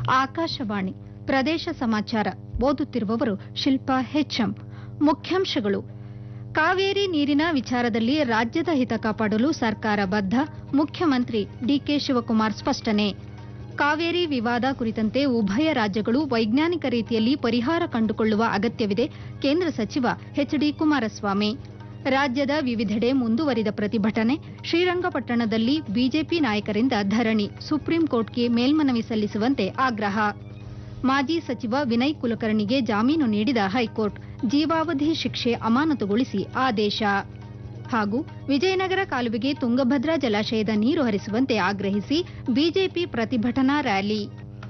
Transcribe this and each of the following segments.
ಆಕಾಶವಾಣಿ ಪ್ರದೇಶ ಸಮಾಚಾರ ಓದುತ್ತಿರುವವರು ಶಿಲ್ಪಾ ಹೆಚ್ಎಂ ಮುಖ್ಯಾಂಶಗಳು ಕಾವೇರಿ ನೀರಿನ ವಿಚಾರದಲ್ಲಿ ರಾಜ್ಯದ ಹಿತ ಕಾಪಾಡಲು ಸರ್ಕಾರ ಬದ್ಧ ಮುಖ್ಯಮಂತ್ರಿ ಡಿಕೆ ಶಿವಕುಮಾರ್ ಸ್ಪಷ್ಟನೆ ಕಾವೇರಿ ವಿವಾದ ಕುರಿತಂತೆ ಉಭಯ ರಾಜ್ಯಗಳು ವೈಜ್ಞಾನಿಕ ರೀತಿಯಲ್ಲಿ ಪರಿಹಾರ ಕಂಡುಕೊಳ್ಳುವ ಅಗತ್ಯವಿದೆ ಕೇಂದ್ರ ಸಚಿವ ಎಚ್ಡಿ ಕುಮಾರಸ್ವಾಮಿ ರಾಜ್ಯದ ವಿವಿಧೆಡೆ ಮುಂದುವರಿದ ಪ್ರತಿಭಟನೆ ಶ್ರೀರಂಗಪಟ್ಟಣದಲ್ಲಿ ಬಿಜೆಪಿ ನಾಯಕರಿಂದ ಧರಣಿ ಸುಪ್ರೀಂ ಕೋರ್ಟ್ಗೆ ಮೇಲ್ಮನವಿ ಸಲ್ಲಿಸುವಂತೆ ಆಗ್ರಹ ಮಾಜಿ ಸಚಿವ ವಿನಯ್ ಕುಲಕರ್ಣಿಗೆ ಜಾಮೀನು ನೀಡಿದ ಹೈಕೋರ್ಟ್ ಜೀವಾವಧಿ ಶಿಕ್ಷೆ ಅಮಾನತುಗೊಳಿಸಿ ಆದೇಶ ಹಾಗೂ ವಿಜಯನಗರ ಕಾಲುವೆಗೆ ತುಂಗಭದ್ರಾ ಜಲಾಶಯದ ನೀರು ಹರಿಸುವಂತೆ ಆಗ್ರಹಿಸಿ ಬಿಜೆಪಿ ಪ್ರತಿಭಟನಾ ರ್ಯಾಲಿ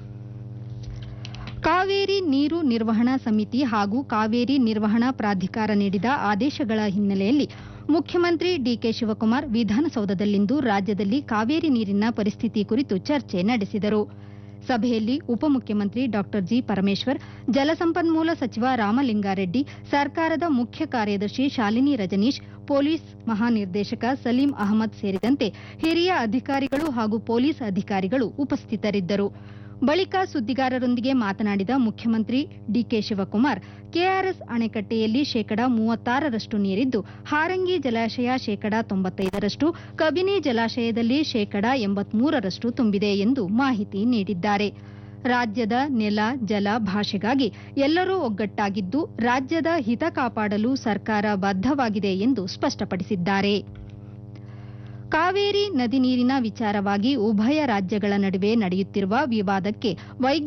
ಕಾವೇರಿ ನೀರು ನಿರ್ವಹಣಾ ಸಮಿತಿ ಹಾಗೂ ಕಾವೇರಿ ನಿರ್ವಹಣಾ ಪ್ರಾಧಿಕಾರ ನೀಡಿದ ಆದೇಶಗಳ ಹಿನ್ನೆಲೆಯಲ್ಲಿ ಮುಖ್ಯಮಂತ್ರಿ ಡಿಕೆ ಶಿವಕುಮಾರ್ ವಿಧಾನಸೌಧದಲ್ಲಿಂದು ರಾಜ್ಯದಲ್ಲಿ ಕಾವೇರಿ ನೀರಿನ ಪರಿಸ್ಥಿತಿ ಕುರಿತು ಚರ್ಚೆ ನಡೆಸಿದರು ಸಭೆಯಲ್ಲಿ ಉಪಮುಖ್ಯಮಂತ್ರಿ ಡಾ ಜಿ ಪರಮೇಶ್ವರ್ ಜಲಸಂಪನ್ಮೂಲ ಸಚಿವ ರಾಮಲಿಂಗಾರೆಡ್ಡಿ ಸರ್ಕಾರದ ಮುಖ್ಯ ಕಾರ್ಯದರ್ಶಿ ಶಾಲಿನಿ ರಜನೀಶ್ ಪೊಲೀಸ್ ಮಹಾನಿರ್ದೇಶಕ ಸಲೀಂ ಅಹಮದ್ ಸೇರಿದಂತೆ ಹಿರಿಯ ಅಧಿಕಾರಿಗಳು ಹಾಗೂ ಪೊಲೀಸ್ ಅಧಿಕಾರಿಗಳು ಉಪಸ್ಥಿತರಿದ್ದರು ಬಳಿಕ ಸುದ್ದಿಗಾರರೊಂದಿಗೆ ಮಾತನಾಡಿದ ಮುಖ್ಯಮಂತ್ರಿ ಡಿಕೆ ಶಿವಕುಮಾರ್ ಕೆಆರ್ಎಸ್ ಅಣೆಕಟ್ಟೆಯಲ್ಲಿ ಶೇಕಡಾ ಮೂವತ್ತಾರರಷ್ಟು ನೀರಿದ್ದು ಹಾರಂಗಿ ಜಲಾಶಯ ಶೇಕಡಾ ತೊಂಬತ್ತೈದರಷ್ಟು ಕಬಿನಿ ಜಲಾಶಯದಲ್ಲಿ ಶೇಕಡಾ ಎಂಬತ್ಮೂರರಷ್ಟು ತುಂಬಿದೆ ಎಂದು ಮಾಹಿತಿ ನೀಡಿದ್ದಾರೆ ರಾಜ್ಯದ ನೆಲ ಜಲ ಭಾಷೆಗಾಗಿ ಎಲ್ಲರೂ ಒಗ್ಗಟ್ಟಾಗಿದ್ದು ರಾಜ್ಯದ ಹಿತ ಕಾಪಾಡಲು ಸರ್ಕಾರ ಬದ್ಧವಾಗಿದೆ ಎಂದು ಸ್ಪಷ್ಟಪಡಿಸಿದ್ದಾರೆ ಕಾವೇರಿ ನದಿ ನೀರಿನ ವಿಚಾರವಾಗಿ ಉಭಯ ರಾಜ್ಯಗಳ ನಡುವೆ ನಡೆಯುತ್ತಿರುವ ವಿವಾದಕ್ಕೆ ವೈಜ್ಞಾನಿಕ